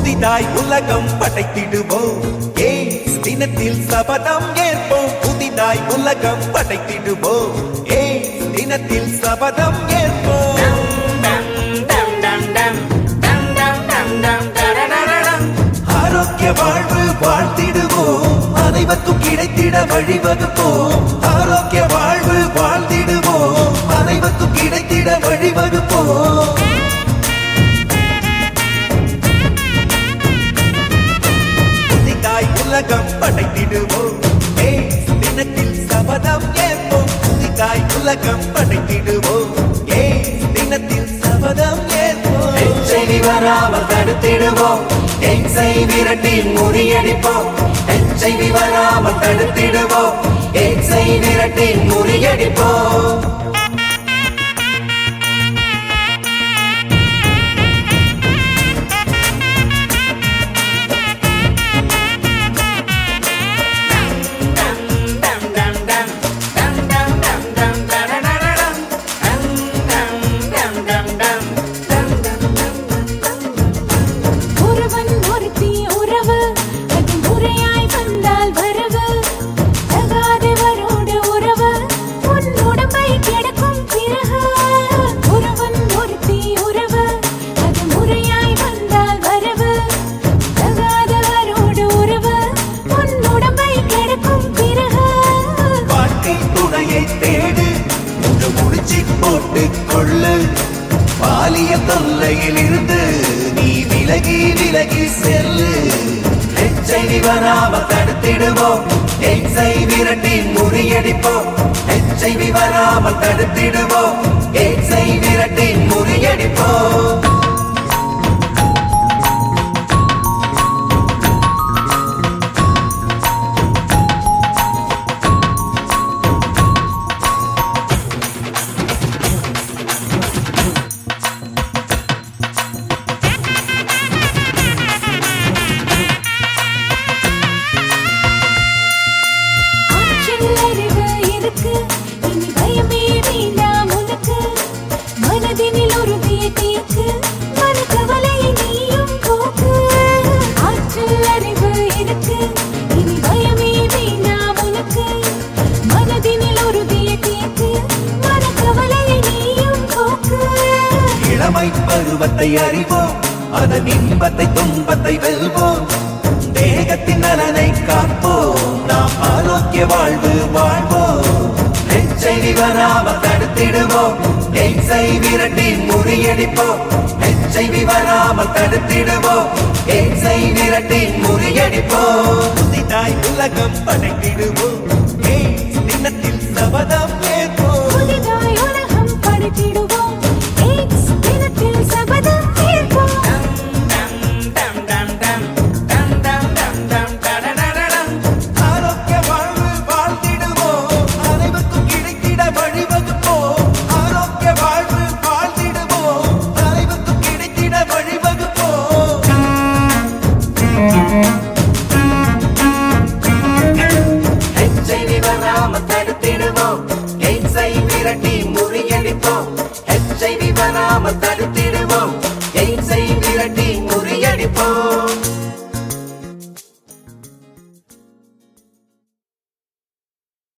புதிதாய் உலகம் படைத்திடுவோம் ஏய்ஸ் தினத்தில் சபதம் ஏற்போம் புதிதாய் உலகம் படைத்திடுவோம் ஏய்ஸ் தினத்தில் சபதம் ஏற்போம் ஆரோக்கிய வாழ்வு வாழ்த்திடுவோம் அனைவருக்கும் கிடைத்திட வழிவகுப்போம் ஆரோக்கிய வாழ்வு வாழ்த்திடுவோம் அனைவருக்கும் கிடைத்திட வழிவகுப்போம் புதிதாய் உலகம் படைத்திடுவோம் ஏய்ஸ் தினத்தில் சபதம் ஏற்போம் புதிதாய் உலகம் படைத்திடுவோம் ஏய்ஸ் தினத்தில் சபதம் ஏற்போம் எச்சை வராமல் தடுத்திடுவோம் எக்ஸை விரட்டி முறியடிப்போம் எச்சை வராமல் தடுத்திடுவோம் எக்ஸை விரட்டி முறியடிப்போம் ஒருவன் ஒருத்தி உறவு அது முறையாய் வந்தால் வரவு தகாதவரோடு உறவு உன் உடம்பை கெடுக்கும் பிறகு ஒருவன் ஒருத்தி உறவு அது முறையாய் வந்தால் வரவு தகாதவரோடு உறவு உன் உடம்பை கெடுக்கும் பிறகு வாழ்க்கை துணையை தேடு முழு முடிச்சு போட்டு கொள்ளு பாலிய தொல்லையில் இருந்து நீ விலகி விலகி செல்லு எச்சை வராமல் தடுத்திடுவோம் எக்ஸை விரட்டி முறியடிப்போம் எச்சை வராமல் தடுத்திடுவோம் எக்ஸை விரட்டி முறியடிப்போம் ஆற்றல் அறிவு இருக்கு இனி பயமே வேண்டாம் உனக்கு மனதினில் உறுதியை தீர்க்கு மனக்கவலையை நீயும் போக்கு ஆற்றல் அறிவு இருக்கு இனி பயமே வேண்டாம் உனக்கு மனதினில் உறுதியை தீர்க்கு மனக்கவலையை நீயும் போக்கு இளமை பருவத்தை அறிவோம் அதன் இன்பத்தை துன்பத்தை வெல்வோம் தேகத்தின் நலனை காப்போம் நாம் ஆரோக்கிய வாழ்வு வாழ்வோம் எச்சை வராமல் தடுத்திடுவோம் எக்ஸை விரட்டி முறியடிப்போம் எச்சை வராமல் தடுத்திடுவோம் எக்ஸை விரட்டி முறியடிப்போம் புதிதாய் உலகம் படைத்திடுவோம் ஏய்ஸ் தினத்தில் சபதம் ஏற்போம் புதிதாய் உலகம் படைத்திடுவோம் எய்ட்ஸ் தினத்தில் சபதம் ஏற்போம் ஆரோக்கிய வாழ்வு வாழ்ந்திடுவோம் அனைவருக்கும் கிடைத்திட வழிவகுப்போம் ஆரோக்கிய வாழ்வு வாழ்ந்திடுவோம் அனைவருக்கும் கிடைத்திட வழிவகுப்போம் எச்சை வராமல் தடுத்திடுவோம் எக்ஸை விரட்டி முறியடிப்போம் எச்சை வராமல் தடுத்திடுவோம்